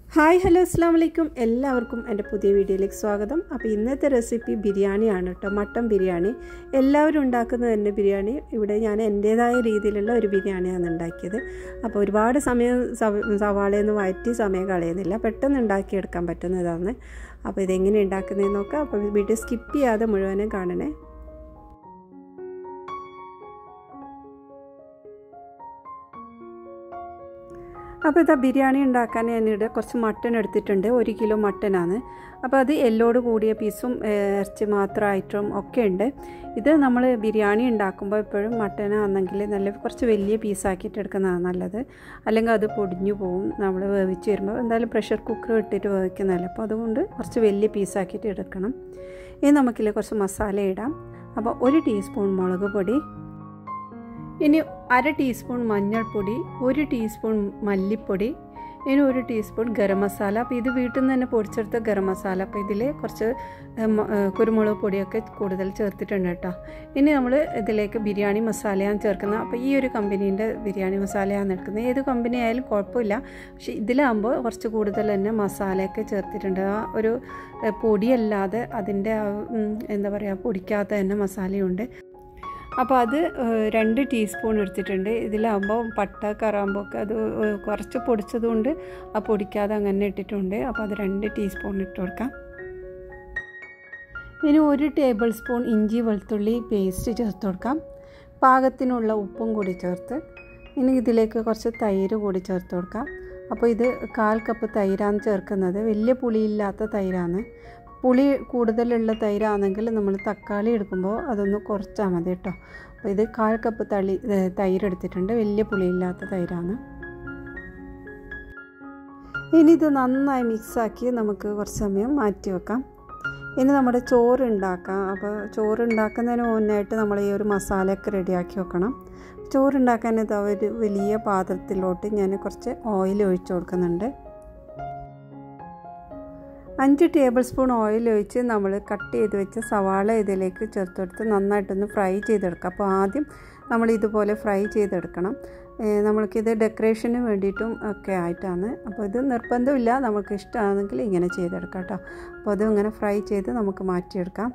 hi hello അസ്സാം വലൈക്കും എല്ലാവർക്കും എൻ്റെ പുതിയ വീഡിയോയിലേക്ക് സ്വാഗതം അപ്പോൾ ഇന്നത്തെ റെസിപ്പി ബിരിയാണിയാണ് കേട്ടോ മട്ടൻ ബിരിയാണി എല്ലാവരും ഉണ്ടാക്കുന്ന തന്നെ ബിരിയാണി ഇവിടെ ഞാൻ എൻ്റേതായ രീതിയിലുള്ള ഒരു ബിരിയാണിയാണ് ഉണ്ടാക്കിയത് അപ്പോൾ ഒരുപാട് സമയം സവാളയൊന്നും വഴറ്റി സമയം കളയുന്നില്ല പെട്ടെന്ന് ഉണ്ടാക്കിയെടുക്കാൻ പറ്റുന്നതാണ് അപ്പോൾ ഇതെങ്ങനെ ഉണ്ടാക്കുന്നതെന്ന് നോക്കാം അപ്പോൾ വീഡിയോ സ്കിപ്പ് ചെയ്യാതെ മുഴുവനും കാണണേ അപ്പോൾ ഇതാ ബിരിയാണി ഉണ്ടാക്കാൻ ഞാനിവിടെ കുറച്ച് മട്ടൻ എടുത്തിട്ടുണ്ട് ഒരു കിലോ മട്ടനാണ് അപ്പോൾ അത് എല്ലോട് കൂടിയ പീസും ഇറച്ചി മാത്രമായിട്ടും ഒക്കെ ഉണ്ട് ഇത് നമ്മൾ ബിരിയാണി ഉണ്ടാക്കുമ്പോൾ എപ്പോഴും മട്ടനാണെങ്കിൽ നല്ല കുറച്ച് വലിയ പീസാക്കിയിട്ട് എടുക്കുന്നതാണ് നല്ലത് അല്ലെങ്കിൽ അത് പൊടിഞ്ഞു പോവും നമ്മൾ വേവിച്ച് വരുമ്പോൾ എന്തായാലും പ്രഷർ കുക്കർ ഇട്ടിട്ട് വേവിക്കുന്നതല്ല അപ്പോൾ അതുകൊണ്ട് കുറച്ച് വലിയ പീസാക്കിയിട്ട് എടുക്കണം ഇനി നമുക്കിതിൽ കുറച്ച് മസാല ഇടാം അപ്പോൾ ഒരു ടീസ്പൂൺ മുളക് പൊടി ഇനി അര ടീസ്പൂൺ മഞ്ഞൾപ്പൊടി ഒരു ടീസ്പൂൺ മല്ലിപ്പൊടി ഇനി ഒരു ടീസ്പൂൺ ഗരം മസാല അപ്പോൾ ഇത് വീട്ടിൽ നിന്ന് തന്നെ പൊടിച്ചെടുത്ത ഗരം മസാല അപ്പോൾ ഇതിൽ കുറച്ച് കുരുമുളക് പൊടിയൊക്കെ കൂടുതൽ ചേർത്തിട്ടുണ്ട് കേട്ടോ ഇനി നമ്മൾ ഇതിലേക്ക് ബിരിയാണി മസാലയാണ് ചേർക്കുന്നത് അപ്പോൾ ഈ ഒരു കമ്പനീൻ്റെ ബിരിയാണി മസാലയാണ് എടുക്കുന്നത് ഏത് കമ്പനി ആയാലും കുഴപ്പമില്ല പക്ഷേ ഇതിലാകുമ്പോൾ കുറച്ച് കൂടുതൽ തന്നെ മസാലയൊക്കെ ചേർത്തിട്ടുണ്ട് ആ ഒരു പൊടിയല്ലാതെ അതിൻ്റെ എന്താ പറയുക പൊടിക്കാത്ത തന്നെ മസാലയുണ്ട് അപ്പോൾ അത് രണ്ട് ടീസ്പൂൺ എടുത്തിട്ടുണ്ട് ഇതിലാകുമ്പോൾ പട്ട കറാമ്പൊക്കെ അത് കുറച്ച് പൊടിച്ചതുകൊണ്ട് ആ പൊടിക്കാതെ അങ്ങനെ ഇട്ടിട്ടുണ്ട് അപ്പോൾ അത് രണ്ട് ടീസ്പൂൺ ഇട്ട് കൊടുക്കാം ഇനി ഒരു ടേബിൾ സ്പൂൺ ഇഞ്ചി വെളുത്തുള്ളി പേസ്റ്റ് ചേർത്ത് കൊടുക്കാം പാകത്തിനുള്ള ഉപ്പും കൂടി ചേർത്ത് ഇനി ഇതിലേക്ക് കുറച്ച് തൈര് കൂടി ചേർത്ത് കൊടുക്കാം അപ്പോൾ ഇത് കാൽ കപ്പ് തൈരാണ് ചേർക്കുന്നത് വലിയ പുളിയില്ലാത്ത തൈരാണ് പുളി കൂടുതലുള്ള തൈരാണെങ്കിൽ നമ്മൾ തക്കാളി എടുക്കുമ്പോൾ അതൊന്ന് കുറച്ചാൽ മതി കേട്ടോ അപ്പോൾ ഇത് കാൽ കപ്പ് തളി തൈര് എടുത്തിട്ടുണ്ട് വലിയ പുളിയില്ലാത്ത തൈരാണ് ഇനി ഇത് നന്നായി മിക്സാക്കി നമുക്ക് കുറച്ച് സമയം മാറ്റി വെക്കാം ഇനി നമ്മുടെ ചോറ് ഉണ്ടാക്കാം അപ്പോൾ ചോറ് ഉണ്ടാക്കുന്നതിന് മുന്നായിട്ട് നമ്മൾ ഈ ഒരു മസാലയൊക്കെ റെഡിയാക്കി വെക്കണം ചോറുണ്ടാക്കാൻ ഇത് ഒരു വലിയ പാത്രത്തിലോട്ട് ഞാൻ കുറച്ച് ഓയിൽ ഒഴിച്ചു കൊടുക്കുന്നുണ്ട് അഞ്ച് ടേബിൾ സ്പൂൺ ഓയിൽ ഒഴിച്ച് നമ്മൾ കട്ട് ചെയ്ത് വെച്ച സവാള ഇതിലേക്ക് ചേർത്തെടുത്ത് നന്നായിട്ടൊന്ന് ഫ്രൈ ചെയ്തെടുക്കുക അപ്പോൾ ആദ്യം നമ്മൾ ഇതുപോലെ ഫ്രൈ ചെയ്തെടുക്കണം നമ്മൾക്കിത് ഡെക്കറേഷന് വേണ്ടിയിട്ടും ഒക്കെ ആയിട്ടാണ് അപ്പോൾ ഇത് നിർബന്ധമില്ല നമുക്ക് ഇഷ്ടമാണെങ്കിൽ ഇങ്ങനെ ചെയ്തെടുക്കാം കേട്ടോ അപ്പോൾ അത് ഇങ്ങനെ ഫ്രൈ ചെയ്ത് നമുക്ക് മാറ്റിയെടുക്കാം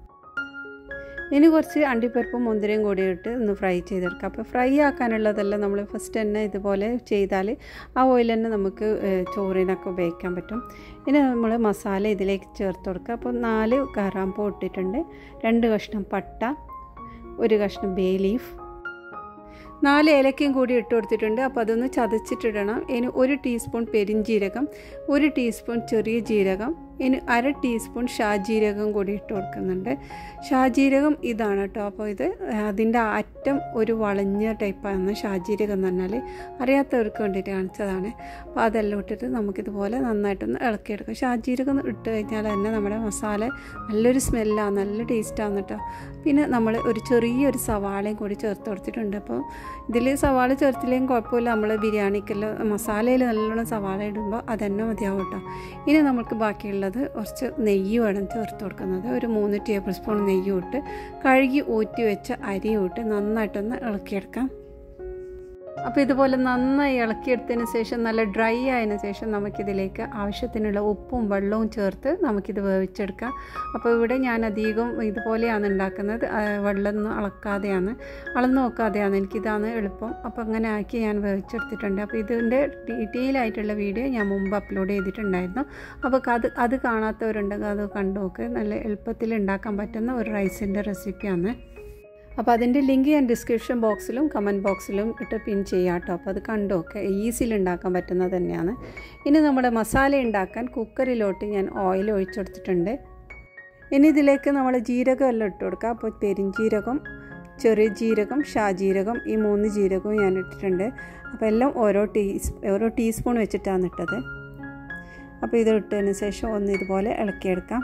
ഇനി കുറച്ച് അണ്ടിപ്പരിപ്പും മുന്തിരയും കൂടി ഇട്ട് ഒന്ന് ഫ്രൈ ചെയ്തെടുക്കാം അപ്പോൾ ഫ്രൈ ആക്കാനുള്ളതെല്ലാം നമ്മൾ ഫസ്റ്റ് തന്നെ ഇതുപോലെ ചെയ്താൽ ആ ഓയിൽ തന്നെ നമുക്ക് ചോറിനൊക്കെ ഉപയോഗിക്കാൻ പറ്റും ഇനി നമ്മൾ മസാല ഇതിലേക്ക് ചേർത്ത് കൊടുക്കുക അപ്പോൾ നാല് കറാമ്പൂ ഇട്ടിട്ടുണ്ട് രണ്ട് കഷ്ണം പട്ട ഒരു കഷ്ണം ബേ ലീഫ് നാല് ഏലക്കയും കൂടി ഇട്ട് കൊടുത്തിട്ടുണ്ട് അപ്പോൾ അതൊന്ന് ചതച്ചിട്ടിടണം ഇനി ഒരു ടീസ്പൂൺ പെരിഞ്ജീരകം ഒരു ടീസ്പൂൺ ചെറിയ ജീരകം ഇനി അര ടീസ്പൂൺ ഷാജീരകം കൂടി ഇട്ട് കൊടുക്കുന്നുണ്ട് ഷാജീരകം ഇതാണ് കേട്ടോ അപ്പോൾ ഇത് അതിൻ്റെ അറ്റം ഒരു വളഞ്ഞ ടൈപ്പാണ് ഷാജീരകം എന്ന് പറഞ്ഞാൽ അറിയാത്തവർക്ക് വേണ്ടിയിട്ട് കാണിച്ചതാണ് അപ്പോൾ അതെല്ലാം ഇട്ടിട്ട് നമുക്കിതുപോലെ നന്നായിട്ടൊന്ന് ഇളക്കിയെടുക്കാം ഷാജീരകം ഇട്ട് കഴിഞ്ഞാൽ തന്നെ നമ്മുടെ മസാല നല്ലൊരു സ്മെല്ലാണ് നല്ല ടേസ്റ്റാണ് കേട്ടോ പിന്നെ നമ്മൾ ഒരു ചെറിയൊരു സവാളയും കൂടി ചേർത്ത് കൊടുത്തിട്ടുണ്ട് അപ്പോൾ ഇതിൽ സവാള ചേർത്തില്ലെങ്കിൽ കുഴപ്പമില്ല നമ്മൾ ബിരിയാണിക്കെല്ലാം മസാലയിൽ നല്ലോണം സവാള ഇടുമ്പോൾ അതന്നെ മതിയാവും കേട്ടോ ഇനി നമുക്ക് ബാക്കിയുള്ളത് കുറച്ച് നെയ്യ് വേണം ചേർത്ത് കൊടുക്കുന്നത് ഒരു മൂന്ന് ടേബിൾ സ്പൂൺ നെയ്യും ഇട്ട് കഴുകി ഊറ്റി വെച്ച അരിയും ഇട്ട് നന്നായിട്ടൊന്ന് ഇളക്കിയെടുക്കാം അപ്പോൾ ഇതുപോലെ നന്നായി ഇളക്കിയെടുത്തതിന് ശേഷം നല്ല ഡ്രൈ ആയതിനു ശേഷം നമുക്കിതിലേക്ക് ആവശ്യത്തിനുള്ള ഉപ്പും വെള്ളവും ചേർത്ത് നമുക്കിത് വേവിച്ചെടുക്കാം അപ്പോൾ ഇവിടെ ഞാൻ അധികം ഇതുപോലെയാണ് ഉണ്ടാക്കുന്നത് വെള്ളമൊന്നും അളക്കാതെയാണ് അളന്ന് നോക്കാതെയാണ് എനിക്കിതാണ് എളുപ്പം അപ്പോൾ അങ്ങനെ ആക്കി ഞാൻ വേവിച്ചെടുത്തിട്ടുണ്ട് അപ്പോൾ ഇതിൻ്റെ ഡീറ്റെയിൽ ആയിട്ടുള്ള വീഡിയോ ഞാൻ മുമ്പ് അപ്ലോഡ് ചെയ്തിട്ടുണ്ടായിരുന്നു അപ്പോൾ അത് അത് കാണാത്തവരുണ്ടെങ്കിൽ അത് കണ്ടു നോക്ക് നല്ല എളുപ്പത്തിൽ ഉണ്ടാക്കാൻ പറ്റുന്ന ഒരു റൈസിൻ്റെ റെസിപ്പിയാണ് അപ്പോൾ അതിൻ്റെ ലിങ്ക് ഞാൻ ഡിസ്ക്രിപ്ഷൻ ബോക്സിലും കമൻറ്റ് ബോക്സിലും ഇട്ട് പിൻ ചെയ്യാം കേട്ടോ അപ്പോൾ അത് കണ്ടു ഒക്കെ ഈസിയിൽ ഉണ്ടാക്കാൻ പറ്റുന്നത് തന്നെയാണ് ഇനി നമ്മുടെ മസാല ഉണ്ടാക്കാൻ കുക്കറിലോട്ട് ഞാൻ ഓയിൽ ഒഴിച്ചെടുത്തിട്ടുണ്ട് ഇനി ഇതിലേക്ക് നമ്മൾ ജീരകം എല്ലാം ഇട്ട് കൊടുക്കുക അപ്പോൾ പെരിഞ്ജീരകം ചെറിയ ജീരകം ഷാജീരകം ഈ മൂന്ന് ജീരകവും ഞാൻ ഇട്ടിട്ടുണ്ട് അപ്പോൾ എല്ലാം ഓരോ ടീസ് ഓരോ ടീസ്പൂൺ വെച്ചിട്ടാണ് ഇട്ടത് അപ്പോൾ ഇത് ഇട്ടതിന് ശേഷം ഒന്ന് ഇതുപോലെ ഇളക്കിയെടുക്കാം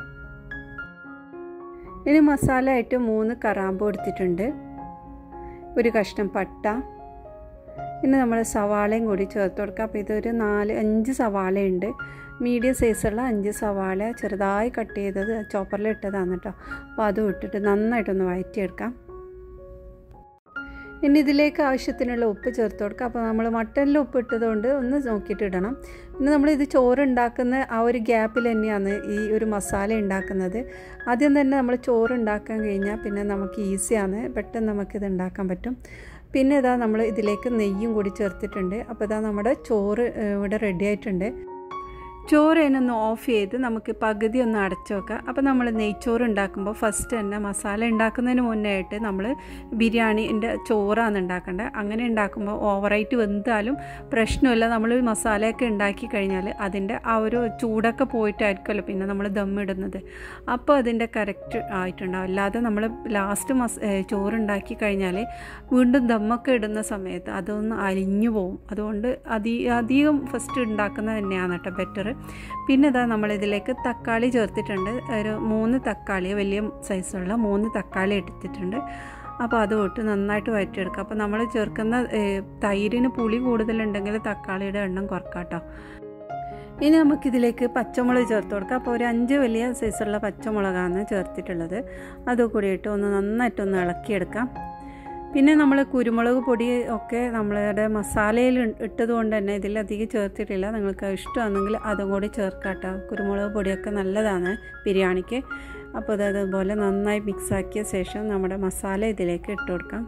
ഇനി മസാല ആയിട്ട് മൂന്ന് കറാമ്പ് എടുത്തിട്ടുണ്ട് ഒരു കഷ്ണം പട്ട പിന്നെ നമ്മൾ സവാളയും കൂടി ചേർത്ത് കൊടുക്കുക അപ്പോൾ ഇതൊരു നാല് അഞ്ച് സവാളയുണ്ട് മീഡിയം സൈസുള്ള അഞ്ച് സവാള ചെറുതായി കട്ട് ചെയ്തത് ചോപ്പറിൽ ഇട്ടതാണ് കേട്ടോ അപ്പോൾ അതും ഇട്ടിട്ട് നന്നായിട്ടൊന്ന് വഴറ്റിയെടുക്കാം ഇനി ഇതിലേക്ക് ആവശ്യത്തിനുള്ള ഉപ്പ് ചേർത്ത് കൊടുക്കുക അപ്പോൾ നമ്മൾ മട്ടനിൽ ഉപ്പ് ഇട്ടതുകൊണ്ട് ഒന്ന് നോക്കിയിട്ട് ഇടണം പിന്നെ നമ്മൾ ഇത് ചോറ് ഉണ്ടാക്കുന്ന ആ ഒരു ഗ്യാപ്പിൽ തന്നെയാണ് ഈ ഒരു മസാല ഉണ്ടാക്കുന്നത് ആദ്യം തന്നെ നമ്മൾ ചോറ് ഉണ്ടാക്കാൻ കഴിഞ്ഞാൽ പിന്നെ നമുക്ക് ഈസിയാണ് പെട്ടെന്ന് നമുക്കിത് ഉണ്ടാക്കാൻ പറ്റും പിന്നെ ഇതാ നമ്മൾ ഇതിലേക്ക് നെയ്യും കൂടി ചേർത്തിട്ടുണ്ട് അപ്പോൾ ഇതാ നമ്മുടെ ചോറ് ഇവിടെ റെഡി ആയിട്ടുണ്ട് ചോറ് അതിനൊന്ന് ഓഫ് ചെയ്ത് നമുക്ക് പകുതി ഒന്ന് അടച്ചു വെക്കാം അപ്പോൾ നമ്മൾ നെയ്ച്ചോറ് ഉണ്ടാക്കുമ്പോൾ ഫസ്റ്റ് തന്നെ മസാല ഉണ്ടാക്കുന്നതിന് മുന്നേ ആയിട്ട് നമ്മൾ ബിരിയാണിൻ്റെ ചോറാണ് ഉണ്ടാക്കേണ്ടത് അങ്ങനെ ഉണ്ടാക്കുമ്പോൾ ഓവറായിട്ട് വെന്താലും പ്രശ്നമില്ല നമ്മൾ മസാലയൊക്കെ ഉണ്ടാക്കി കഴിഞ്ഞാൽ അതിൻ്റെ ആ ഒരു ചൂടൊക്കെ പോയിട്ടായിരിക്കുമല്ലോ പിന്നെ നമ്മൾ ദമ്മിടുന്നത് അപ്പോൾ അതിൻ്റെ കറക്റ്റ് ആയിട്ടുണ്ടാവും അല്ലാതെ നമ്മൾ ലാസ്റ്റ് മസ് ചോറുണ്ടാക്കി കഴിഞ്ഞാൽ വീണ്ടും ദമ്മൊക്കെ ഇടുന്ന സമയത്ത് അതൊന്ന് അലിഞ്ഞു പോകും അതുകൊണ്ട് അധി അധികം ഫസ്റ്റ് ഉണ്ടാക്കുന്നത് തന്നെയാണ് കേട്ടോ ബെറ്റർ പിന്നെ ഇതാ നമ്മളിതിലേക്ക് തക്കാളി ചേർത്തിട്ടുണ്ട് ഒരു മൂന്ന് തക്കാളി വലിയ സൈസുള്ള മൂന്ന് തക്കാളി എടുത്തിട്ടുണ്ട് അപ്പോൾ അത് തൊട്ട് നന്നായിട്ട് വഴറ്റിയെടുക്കുക അപ്പോൾ നമ്മൾ ചേർക്കുന്ന തൈരിന് പുളി കൂടുതലുണ്ടെങ്കിൽ തക്കാളിയുടെ എണ്ണം കുറക്കാം കേട്ടോ ഇനി നമുക്കിതിലേക്ക് പച്ചമുളക് ചേർത്ത് കൊടുക്കാം അപ്പോൾ ഒരു അഞ്ച് വലിയ സൈസുള്ള പച്ചമുളകാണ് ചേർത്തിട്ടുള്ളത് അതുകൂടിയിട്ട് ഒന്ന് നന്നായിട്ടൊന്ന് ഇളക്കിയെടുക്കാം പിന്നെ നമ്മൾ കുരുമുളക് പൊടി ഒക്കെ നമ്മളുടെ മസാലയിൽ ഇട്ടത് കൊണ്ട് തന്നെ ഇതിലധികം ചേർത്തിട്ടില്ല നിങ്ങൾക്ക് ഇഷ്ടമാണെങ്കിൽ അതും കൂടി ചേർക്കാട്ടോ കുരുമുളക് പൊടിയൊക്കെ നല്ലതാണ് ബിരിയാണിക്ക് അപ്പോൾ അത് അതുപോലെ നന്നായി മിക്സാക്കിയ ശേഷം നമ്മുടെ മസാല ഇതിലേക്ക് ഇട്ട് കൊടുക്കാം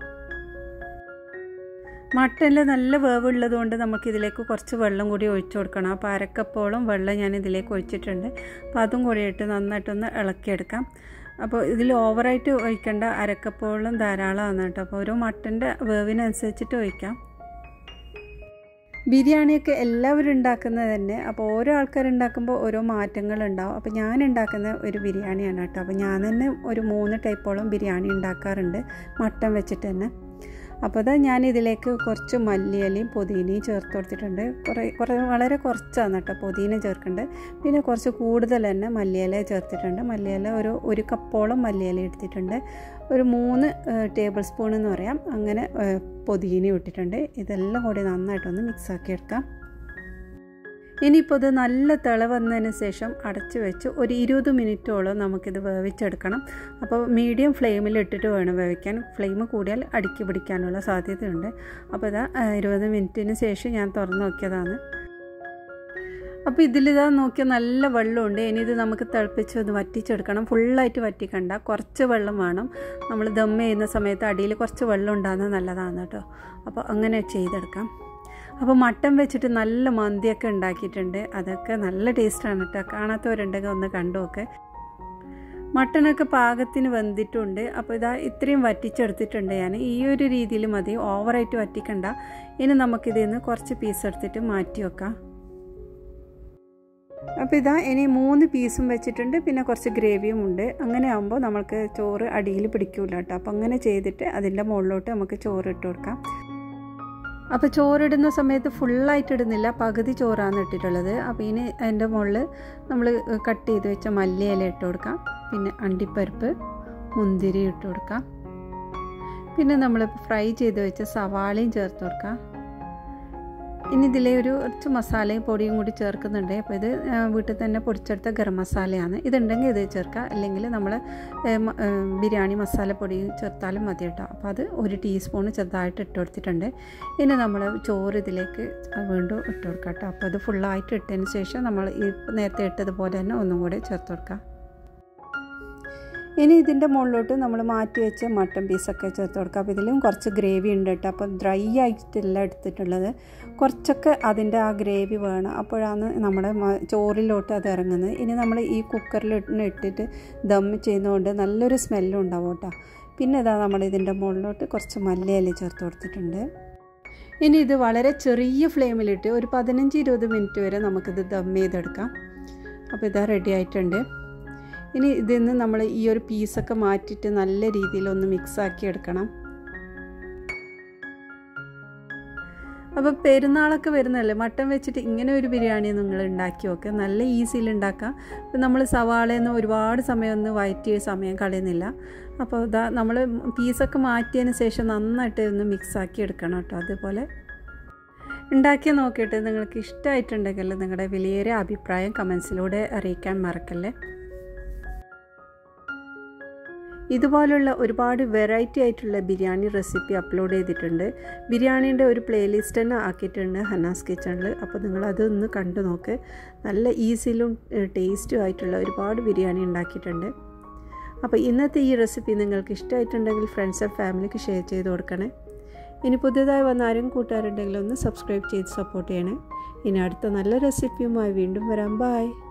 മട്ടനിൽ നല്ല വേവുള്ളത് കൊണ്ട് നമുക്കിതിലേക്ക് കുറച്ച് വെള്ളം കൂടി ഒഴിച്ചു കൊടുക്കണം അപ്പോൾ അരക്കപ്പോളം വെള്ളം ഞാൻ ഇതിലേക്ക് ഒഴിച്ചിട്ടുണ്ട് അപ്പോൾ അതും കൂടി ഇട്ട് നന്നായിട്ടൊന്ന് ഇളക്കിയെടുക്കാം അപ്പോൾ ഇതിൽ ഓവറായിട്ട് ഒഴിക്കേണ്ട അരക്കപ്പോളം ധാരാളമാണ് കേട്ടോ അപ്പോൾ ഓരോ മട്ടൻ്റെ വേവിനനുസരിച്ചിട്ട് ഒഴിക്കാം ബിരിയാണിയൊക്കെ എല്ലാവരും ഉണ്ടാക്കുന്നത് തന്നെ അപ്പോൾ ഓരോ ആൾക്കാർ ഉണ്ടാക്കുമ്പോൾ ഓരോ മാറ്റങ്ങൾ ഉണ്ടാവും അപ്പോൾ ഞാൻ ഉണ്ടാക്കുന്ന ഒരു ബിരിയാണിയാണ് കേട്ടോ അപ്പോൾ ഞാൻ തന്നെ ഒരു മൂന്ന് ടൈപ്പോളം ബിരിയാണി ഉണ്ടാക്കാറുണ്ട് മട്ടൻ വെച്ചിട്ട് തന്നെ അപ്പോൾ അതാ ഞാൻ ഇതിലേക്ക് കുറച്ച് മല്ലിയിലയും പുതിനയും ചേർത്ത് കൊടുത്തിട്ടുണ്ട് കുറേ കുറേ വളരെ കുറച്ചാണ് കേട്ടോ പുതിന ചേർക്കേണ്ടത് പിന്നെ കുറച്ച് കൂടുതൽ തന്നെ മല്ലിയില ചേർത്തിട്ടുണ്ട് മല്ലിയില ഒരു ഒരു കപ്പോളം മല്ലിയില എടുത്തിട്ടുണ്ട് ഒരു മൂന്ന് ടേബിൾ സ്പൂൺ എന്ന് പറയാം അങ്ങനെ പുതിന ഇട്ടിട്ടുണ്ട് ഇതെല്ലാം കൂടി നന്നായിട്ടൊന്ന് മിക്സാക്കി എടുക്കാം ഇനിയിപ്പോൾ ഇത് നല്ല തിള വന്നതിന് ശേഷം അടച്ച് വെച്ച് ഒരു ഇരുപത് മിനിറ്റോളം നമുക്കിത് വേവിച്ചെടുക്കണം അപ്പോൾ മീഡിയം ഫ്ലെയിമിൽ ഇട്ടിട്ട് വേണം വേവിക്കാൻ ഫ്ലെയിം കൂടിയാൽ അടുക്കി പിടിക്കാനുള്ള സാധ്യതയുണ്ട് അപ്പോൾ ഇതാ ഇരുപത് മിനിറ്റിന് ശേഷം ഞാൻ തുറന്ന് നോക്കിയതാണ് അപ്പോൾ ഇതിലിതാ നോക്കിയാൽ നല്ല വെള്ളമുണ്ട് ഇനി ഇത് നമുക്ക് തിളപ്പിച്ച് ഒന്ന് വറ്റിച്ചെടുക്കണം ഫുള്ളായിട്ട് വറ്റിക്കണ്ട കുറച്ച് വെള്ളം വേണം നമ്മൾ ദം ചെയ്യുന്ന സമയത്ത് അടിയിൽ കുറച്ച് വെള്ളം ഉണ്ടാകുന്നത് നല്ലതാണ് കേട്ടോ അപ്പോൾ അങ്ങനെ ചെയ്തെടുക്കാം അപ്പോൾ മട്ടൻ വെച്ചിട്ട് നല്ല മന്തിയൊക്കെ ഉണ്ടാക്കിയിട്ടുണ്ട് അതൊക്കെ നല്ല ടേസ്റ്റാണ് കേട്ടോ കാണാത്തവരുണ്ടെങ്കിൽ ഒന്ന് കണ്ടു നോക്ക് മട്ടനൊക്കെ പാകത്തിന് വെന്തിട്ടുണ്ട് അപ്പോൾ ഇതാ ഇത്രയും വറ്റിച്ചെടുത്തിട്ടുണ്ട് ഞാൻ ഈ ഒരു രീതിയിൽ മതി ഓവറായിട്ട് വറ്റിക്കണ്ട ഇനി നമുക്കിതിൽ നിന്ന് കുറച്ച് പീസ് എടുത്തിട്ട് മാറ്റി വെക്കാം അപ്പോൾ ഇതാ ഇനി മൂന്ന് പീസും വെച്ചിട്ടുണ്ട് പിന്നെ കുറച്ച് ഗ്രേവിയും ഉണ്ട് അങ്ങനെ ആകുമ്പോൾ നമ്മൾക്ക് ചോറ് അടിയിൽ പിടിക്കൂല കേട്ടോ അപ്പോൾ അങ്ങനെ ചെയ്തിട്ട് അതിൻ്റെ മുകളിലോട്ട് നമുക്ക് ചോറ് ഇട്ട് കൊടുക്കാം അപ്പോൾ ചോറിടുന്ന സമയത്ത് ഫുള്ളായിട്ട് ഇടുന്നില്ല പകുതി ചോറാണ് ഇട്ടിട്ടുള്ളത് അപ്പോൾ ഇനി അതിൻ്റെ മുകളിൽ നമ്മൾ കട്ട് ചെയ്ത് വെച്ച മല്ലിയില ഇട്ട് കൊടുക്കാം പിന്നെ അണ്ടിപ്പരിപ്പ് മുന്തിരി ഇട്ട് കൊടുക്കാം പിന്നെ നമ്മൾ ഫ്രൈ ചെയ്ത് വെച്ച സവാളയും ചേർത്ത് കൊടുക്കാം ഇനി ഇതിലെ ഒരു കുറച്ച് മസാലയും പൊടിയും കൂടി ചേർക്കുന്നുണ്ട് അപ്പോൾ ഇത് വീട്ടിൽ തന്നെ പൊടിച്ചെടുത്ത ഗരം മസാലയാണ് ഇതുണ്ടെങ്കിൽ ഇത് ചേർക്കാം അല്ലെങ്കിൽ നമ്മൾ ബിരിയാണി മസാലപ്പൊടി ചേർത്താലും മതി കേട്ടോ അപ്പോൾ അത് ഒരു ടീസ്പൂൺ ചെറുതായിട്ട് ഇട്ട് കൊടുത്തിട്ടുണ്ട് ഇനി നമ്മൾ ചോറ് ഇതിലേക്ക് വീണ്ടും ഇട്ട് കൊടുക്കാം കേട്ടോ അപ്പോൾ അത് ഫുള്ളായിട്ട് ഇട്ടതിന് ശേഷം നമ്മൾ ഈ നേരത്തെ ഇട്ടതുപോലെ തന്നെ ഒന്നും കൂടി ചേർത്ത് കൊടുക്കാം ഇനി ഇതിൻ്റെ മുകളിലോട്ട് നമ്മൾ മാറ്റി വെച്ച മട്ടൻ പീസൊക്കെ ചേർത്ത് കൊടുക്കുക അപ്പോൾ ഇതിലും കുറച്ച് ഗ്രേവി ഉണ്ട് കേട്ടോ അപ്പോൾ ഡ്രൈ ആയിട്ടില്ല എടുത്തിട്ടുള്ളത് കുറച്ചൊക്കെ അതിൻ്റെ ആ ഗ്രേവി വേണം അപ്പോഴാണ് നമ്മുടെ ചോറിലോട്ട് അത് ഇറങ്ങുന്നത് ഇനി നമ്മൾ ഈ കുക്കറിൽ ഇട്ടിട്ട് ദം ചെയ്യുന്നതുകൊണ്ട് നല്ലൊരു സ്മെല്ലും ഉണ്ടാവും കേട്ടോ പിന്നെ ഇതാ നമ്മൾ ഇതിൻ്റെ മുകളിലോട്ട് കുറച്ച് മല്ലിയില ചേർത്ത് കൊടുത്തിട്ടുണ്ട് ഇനി ഇത് വളരെ ചെറിയ ഫ്ലെയിമിലിട്ട് ഒരു പതിനഞ്ച് ഇരുപത് മിനിറ്റ് വരെ നമുക്കിത് ദം ചെയ്തെടുക്കാം അപ്പോൾ ഇതാ റെഡി ആയിട്ടുണ്ട് ഇനി ഇതിൽ നിന്ന് നമ്മൾ ഈ ഒരു പീസൊക്കെ മാറ്റിയിട്ട് നല്ല രീതിയിൽ ഒന്ന് മിക്സാക്കി എടുക്കണം അപ്പോൾ പെരുന്നാളൊക്കെ വരുന്നതല്ലേ മട്ടൻ വെച്ചിട്ട് ഇങ്ങനെ ഒരു ബിരിയാണി നിങ്ങൾ ഉണ്ടാക്കി നോക്കുക നല്ല ഈസിയിൽ ഉണ്ടാക്കാം ഇപ്പം നമ്മൾ സവാളയിൽ നിന്ന് ഒരുപാട് സമയം ഒന്ന് വയറ്റിയ സമയം കളയുന്നില്ല അപ്പോൾ ഇതാ നമ്മൾ പീസൊക്കെ മാറ്റിയതിന് ശേഷം നന്നായിട്ട് ഒന്ന് മിക്സാക്കി എടുക്കണം കേട്ടോ അതുപോലെ ഉണ്ടാക്കി നോക്കിയിട്ട് നിങ്ങൾക്ക് ഇഷ്ടമായിട്ടുണ്ടെങ്കിൽ നിങ്ങളുടെ വലിയൊരു അഭിപ്രായം കമൻസിലൂടെ അറിയിക്കാൻ മറക്കല്ലേ ഇതുപോലുള്ള ഒരുപാട് വെറൈറ്റി ആയിട്ടുള്ള ബിരിയാണി റെസിപ്പി അപ്ലോഡ് ചെയ്തിട്ടുണ്ട് ബിരിയാണീൻ്റെ ഒരു പ്ലേലിസ്റ്റ് തന്നെ ആക്കിയിട്ടുണ്ട് ഹനാസ് കിച്ചണിൽ അപ്പോൾ നിങ്ങൾ അതൊന്ന് കണ്ടു നോക്ക് നല്ല ഈസിലും ടേസ്റ്റും ആയിട്ടുള്ള ഒരുപാട് ബിരിയാണി ഉണ്ടാക്കിയിട്ടുണ്ട് അപ്പോൾ ഇന്നത്തെ ഈ റെസിപ്പി നിങ്ങൾക്ക് ഇഷ്ടമായിട്ടുണ്ടെങ്കിൽ ഫ്രണ്ട്സ് ആൻഡ് ഫാമിലിക്ക് ഷെയർ ചെയ്ത് കൊടുക്കണേ ഇനി പുതിയതായി വന്ന ആരും കൂട്ടുകാരുണ്ടെങ്കിൽ ഒന്ന് സബ്സ്ക്രൈബ് ചെയ്ത് സപ്പോർട്ട് ചെയ്യണേ ഇനി അടുത്ത നല്ല റെസിപ്പിയുമായി വീണ്ടും വരാം ബായ്